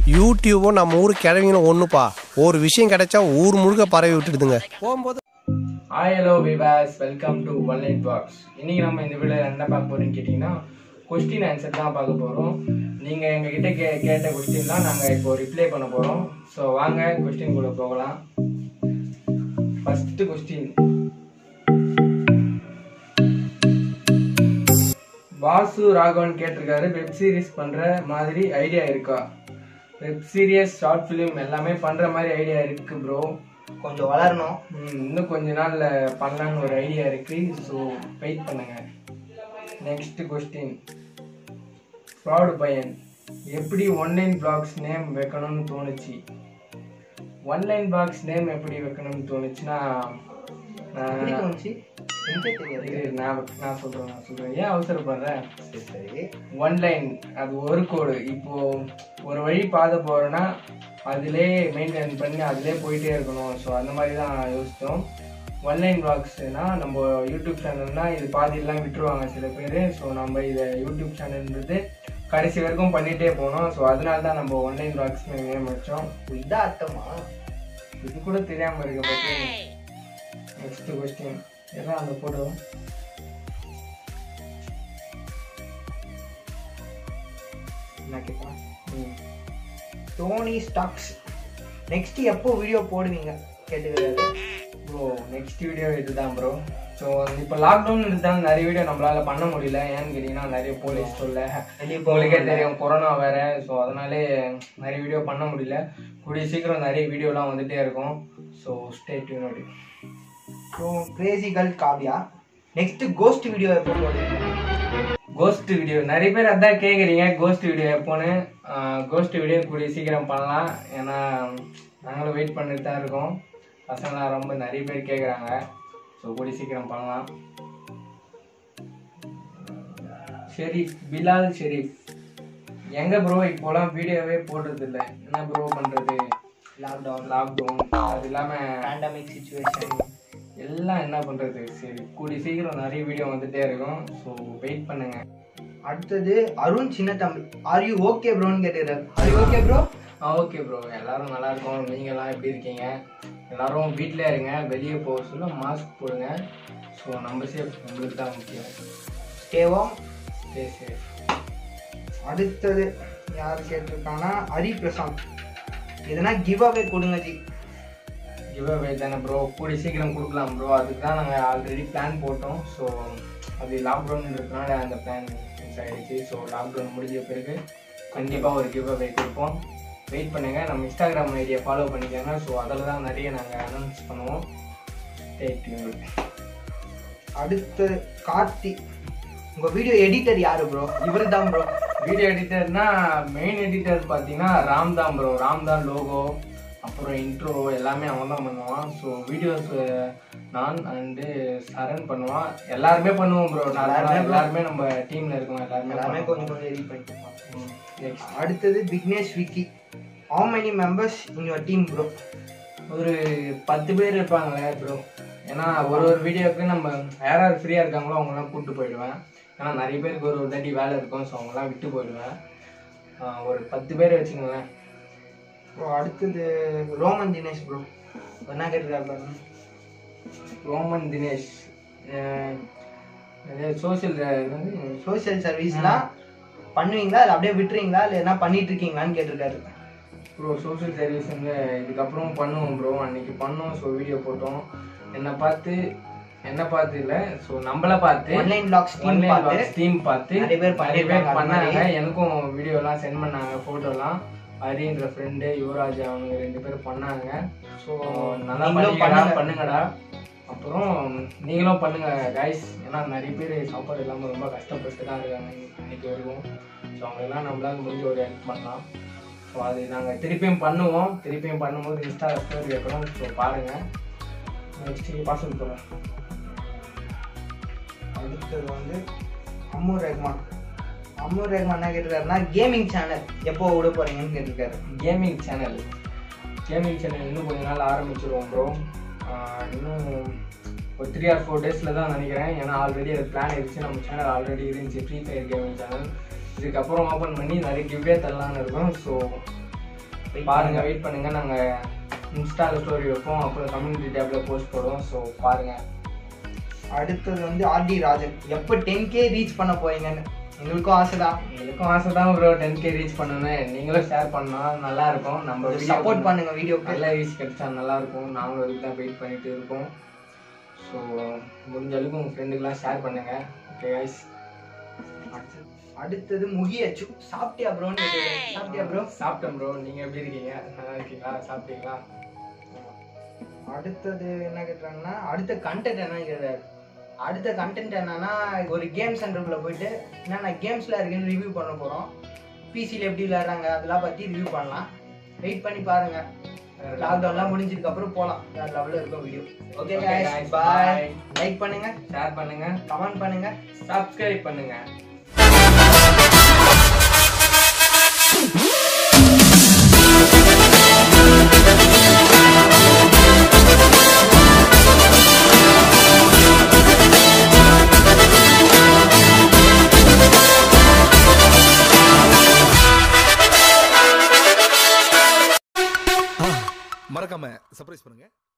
யூடியூபும் நம்ம ஊர் கிழவிங்களும் ஒன்றுப்பா ஒரு விஷயம் கிடைச்சா ஊர் முழுக்க பரவி விட்டுடுதுங்க போகும்போது ஹாய் ஹலோ விவாஸ் வெல்கம் டு ஒன்லைன் பாக்ஸ் இன்னைக்கு நம்ம இந்த வீடியோவில் என்ன பார்க்க போறோம்னு கேட்டிங்கன்னா கொஸ்டின் ஆன்சர் தான் பார்க்க போகிறோம் நீங்கள் எங்ககிட்ட கே கேட்ட கொஸ்டின் தான் நாங்கள் இப்போ ரிப்ளை பண்ண போகிறோம் ஸோ வாங்க கொஸ்டின் கூட போகலாம் ஃபஸ்ட்டு கொஸ்டின் வாசு ராகவன் கேட்டிருக்காரு வெப் சீரிஸ் பண்ணுற மாதிரி ஐடியா இருக்கா வெப் சீரியஸ் ஷார்ட் ஃபிலிம் எல்லாமே பண்ணுற மாதிரி ஐடியா இருக்கு ப்ரோ கொஞ்சம் வளரணும் ம், இன்னும் கொஞ்ச நாள்ல பண்ணலான்னு ஒரு ஐடியா இருக்கு ஸோ வெயிட் பண்ணுங்க நெக்ஸ்ட் கொஸ்டின் ஃப்ராடு பையன் எப்படி ஒன்லைன் பிளாக்ஸ் நேம் வைக்கணும்னு தோணுச்சு ஒன்லைன் பாக்ஸ் நேம் எப்படி வைக்கணும்னு தோணுச்சுன்னா எப்படி நான் தோணுச்சு எனக்கே தெரியாது இரு, நான் நான் சொல்றேன் நான் சொல்றேன் ஏன் அவசரப்படுறேன் சரி சரி ஒன்லைன் அது ஒரு கோடு இப்போ ஒரு வழி பாதை போறோன்னா அதிலே மெயின்டைன் பண்ணி அதிலே போயிட்டே இருக்கணும் ஸோ அந்த மாதிரி தான் யோசித்தோம் ஒன்லைன் பிளாக்ஸ்னா நம்ம யூடியூப் சேனல்னா இது பாதியெல்லாம் விட்டுருவாங்க சில பேர் ஸோ நம்ம இதை யூடியூப் சேனல்ன்றது கடைசி வரைக்கும் பண்ணிகிட்டே போனோம் ஸோ அதனால தான் நம்ம ஒன்லைன் பிளாக்ஸ் நேம் வச்சோம் இதான் அர்த்தமா இது கூட தெரியாமல் இருக்க பற்றி நெக்ஸ்ட் கொஸ்டின் எல்லாம் அந்த போடுவோம் என்ன கேட்கலாம் ம் டோனி ஸ்டாக்ஸ் நெக்ஸ்ட் எப்போ வீடியோ போடுவீங்க கேட்டுக்கிறாரு ப்ரோ நெக்ஸ்ட் வீடியோ இதுதான் ப்ரோ ஸோ இப்போ லாக்டவுன் இருந்தால் நிறைய வீடியோ நம்மளால பண்ண முடியல ஏன்னு கேட்டிங்கன்னா நிறைய போலீஸ் சொல்ல வெளிய இப்போ உங்களுக்கே தெரியும் கொரோனா வேற ஸோ அதனாலே நிறைய வீடியோ பண்ண முடியல கூடிய சீக்கிரம் நிறைய வீடியோலாம் வந்துட்டே இருக்கும் ஸோ ஸ்டே டியூனோடு so crazy girl Kavya next ghost video எப்போ போடுவீங்க கோஸ்ட் வீடியோ நிறைய பேர் அதான் கேட்குறீங்க கோஸ்ட் வீடியோ எப்போன்னு கோஸ்ட் வீடியோ கூடிய சீக்கிரம் பண்ணலாம் ஏன்னா நாங்களும் வெயிட் பண்ணிட்டு தான் இருக்கோம் பசங்களாம் ரொம்ப நிறைய பேர் கேட்குறாங்க ஸோ கூடிய சீக்கிரம் பண்ணலாம் ஷெரீஃப் பிலால் ஷெரீஃப் எங்க ப்ரோ இப்போலாம் வீடியோவே போடுறது இல்லை என்ன ப்ரோ பண்றது லாக்டவுன் லாக்டவுன் அது இல்லாம பேண்டமிக் சுச்சுவேஷன் எல்லாம் என்ன பண்றது சரி கூடிய சீக்கிரம் நிறைய வீடியோ வந்துட்டே இருக்கும் ஸோ வெயிட் பண்ணுங்க அடுத்தது அருண் சின்ன தம்பி ஆர் யூ ஓகே ப்ரோன்னு கேட்டுக்கிறாரு ஆர் யூ ஓகே ப்ரோ ஆ ஓகே ப்ரோ எல்லாரும் நல்லா இருக்கோம் நீங்கெல்லாம் எப்படி இருக்கீங்க எல்லாரும் வீட்டிலே இருங்க வெளியே போக சொல்ல மாஸ்க் போடுங்க ஸோ நம்ம சேஃப் நம்மளுக்கு தான் முக்கியம் ஸ்டேவோம் ஸ்டே சேஃப் அடுத்தது யார் கேட்டிருக்காங்கன்னா ஹரி பிரசாந்த் எதனா கிவ் அவே கொடுங்க ஜி கிவ் அவே தானே ப்ரோ கூடிய சீக்கிரம் கொடுக்கலாம் ப்ரோ அதுக்கு தான் நாங்கள் ஆல்ரெடி பிளான் போட்டோம் ஸோ அது லாக்டவுன்றதுனால அந்த பிளான் மிஸ் ஆகிடுச்சு ஸோ லாக்டவுன் முடிஞ்ச பிறகு கண்டிப்பாக ஒரு கிவ் அவே கொடுப்போம் வெயிட் பண்ணுங்கள் நம்ம இன்ஸ்டாகிராம் ஐடியை ஃபாலோ பண்ணிக்கோங்க ஸோ அதில் தான் நிறைய நாங்கள் அனௌன்ஸ் பண்ணுவோம் ஸ்டே டியூன் அடுத்தது கார்த்தி உங்க வீடியோ எடிட்டர் யாரு ப்ரோ இவர் தான் ப்ரோ வீடியோ எடிட்டர்னா மெயின் எடிட்டர் பார்த்தீங்கன்னா ராம் தான் ப்ரோ ராம் தான் லோகோ அப்புறம் இன்ட்ரோ எல்லாமே அவன் தான் பண்ணுவான் ஸோ வீடியோஸ் நான் அண்டு சரண் பண்ணுவான் எல்லாருமே பண்ணுவோம் ப்ரோ எல்லாருமே bro. எல்லாருமே நம்ம டீம்ல இருக்கோம் எல்லாருமே எல்லாமே பண்ணுவோம். கொஞ்சம் கொஞ்சம் எடிட் பண்ணிட்டு ம், next. அடுத்தது Vignesh Vicky how many members in your team bro ஒரு பத்து பேர் இருப்பாங்களே ப்ரோ ஏன்னா ஒரு ஒரு வீடியோவுக்கு நம்ம யார் யார் ஃப்ரீயாக இருக்காங்களோ அவங்களாம் கூப்பிட்டு போயிடுவேன் ஏன்னா நிறைய பேருக்கு ஒரு ஒரு தாட்டி வேலை இருக்கும் ஸோ அவங்களாம் விட்டு போயிடுவேன் ஆஹ் ஒரு பத்து பேர் வச்சுக்கோங்களேன் ப்ரோ அடுத்தது ரோமன் தினேஷ் ப்ரோ என்ன கேட்டிருக்காரு பாருங்க ரோமன் தினேஷ் சோசியல் சோஷியல் சர்வீஸ்லாம் பண்ணுவீங்களா இல்லை அப்படியே விட்டுறீங்களா இல்லை என்ன பண்ணிட்டு இருக்கீங்களான்னு கேட்டிருக்காரு ப்ரோ சோஷியல் சர்வீஸ் வந்து இதுக்கப்புறம் பண்ணுவோம் ப்ரோ அன்னைக்கு பண்ணோம் ஸோ வீடியோ போட்டோம் என்னை பார்த்து என்னை பார்த்து இல்லை ஸோ நம்மளை பார்த்து ஆன்லைன் பிளாக்ஸ் டீம் ஒன்லைன் பார்த்து பாக்ஸ் டீம் பார்த்து நிறைய பேர் நிறைய பேர் பண்ணிருக்காங்க அது பண்ணாங்க மாதிரி. எனக்கும் வீடியோலாம் சென்ட் பண்ணாங்க ஃபோட்டோலாம் ஹரின்ற ஃப்ரெண்டு யுவராஜ் அவங்க ரெண்டு பேரும் பண்ணாங்க ஸோ நல்லா நீங்களும் பண்ணிங்கடா பண்ணுங்க. பண்ணுங்கடா அப்புறம் நீங்களும் பண்ணுங்க கைஸ் ஏன்னா நிறைய பேர் சாப்பாடு இல்லாமல் ரொம்ப கஷ்டப்பட்டு தான் இருக்காங்க இன்னைக்கு வரைக்கும் ஸோ அவங்களெல்லாம் நம்மளால முடிஞ்ச ஒரு ஹெல்ப் பண்ணலாம் ஸோ அது நாங்கள் திருப்பியும் பண்ணுவோம் திருப்பியும் பண்ணும்போது இன்ஸ்டா ஸ்டோரி வைக்கிறோம் ஸோ பாருங்கள் நெக்ஸ்ட் பாசல் போகிறேன் அடுத்தது வந்து அம்மு ரஹ்மான் அம்மு ரஹ்மான் என்ன கேட்டிருக்காருன்னா கேமிங் சேனல் எப்போ விட போறீங்கன்னு கேட்டிருக்காரு கேமிங் சேனல் கேமிங் சேனல் இன்னும் கொஞ்ச நாள் ஆரம்பிச்சிருவோம் ப்ரோ இன்னும் ஒரு த்ரீ ஆர் ஃபோர் டேஸில் தான் நினைக்கிறேன் ஏன்னா ஆல்ரெடி அது பிளான் இருந்துச்சு நம்ம சேனல் ஆல்ரெடி இருந்துச்சு ஃப்ரீ ஃபயர் கேமிங் சேனல் இதுக்கப்புறம் ஓப்பன் பண்ணி நிறைய கிவ்வே தரலான்னு இருக்கோம் ஸோ பாருங்க வெயிட் பண்ணுங்க நாங்க இன்ஸ்டால ஸ்டோரி வைப்போம் அப்புறம் கம்யூனிட்டி டேப்ல போஸ்ட் போடுவோம் ஸோ பாருங்க அடுத்தது வந்து ஆர்டி ராஜன் எப்போ டென் கே ரீச் பண்ண போறீங்கன்னு எங்களுக்கும் ஆசை தான் எங்களுக்கும் ஆசை தான் ப்ரோ டென் கே ரீச் பண்ணணும் நீங்களும் ஷேர் பண்ணா நல்லா இருக்கும் நம்ம சப்போர்ட் பண்ணுங்க வீடியோக்கு நல்ல ரீச் கிடைச்சா நல்லா இருக்கும் நாங்களும் அதுக்கு தான் வெயிட் பண்ணிட்டு இருக்கோம் ஸோ முடிஞ்ச அளவுக்கு உங்க ஃப்ரெண்டுக்கெல்லாம் ஷேர் பண்ணுங்க ஓகே கைஸ் அடுத்தது முகியச்சு சாப்பிட்டியா ப்ரோன்னு கேட்டுருக்கேன். சாப்பிட்டியா ப்ரோ சாப்பிட்டேன் ப்ரோ நீங்க எப்படி இருக்கீங்க நல்லா இருக்கீங்களா சாப்பிட்டீங்களா அடுத்தது என்ன கேட்டாங்கன்னா அடுத்த கண்டென்ட் என்னன்னு கேட்டாரு அடுத்த கண்டென்ட் என்னன்னா ஒரு கேம் சென்டருக்குள்ள போயிட்டு என்னென்ன கேம்ஸ்ல இருக்குன்னு ரிவ்யூ பண்ண போறோம் பிசியில் எப்படி விளையாடுறாங்க அதெல்லாம் பத்தி ரிவ்யூ பண்ணலாம் வெயிட் பண்ணி பாருங்க லாக்டவுன்லாம் முடிஞ்சதுக்கு அப்புறம் போகலாம் வேற லெவலில் இருக்கும் video okay Okay guys, bye bye. Like பண்ணுங்க ஷேர் பண்ணுங்க கமெண்ட் பண்ணுங்க சப்ஸ்கிரைப் பண்ணுங்க மறக்காம சர்ப்ரைஸ் பண்ணுங்க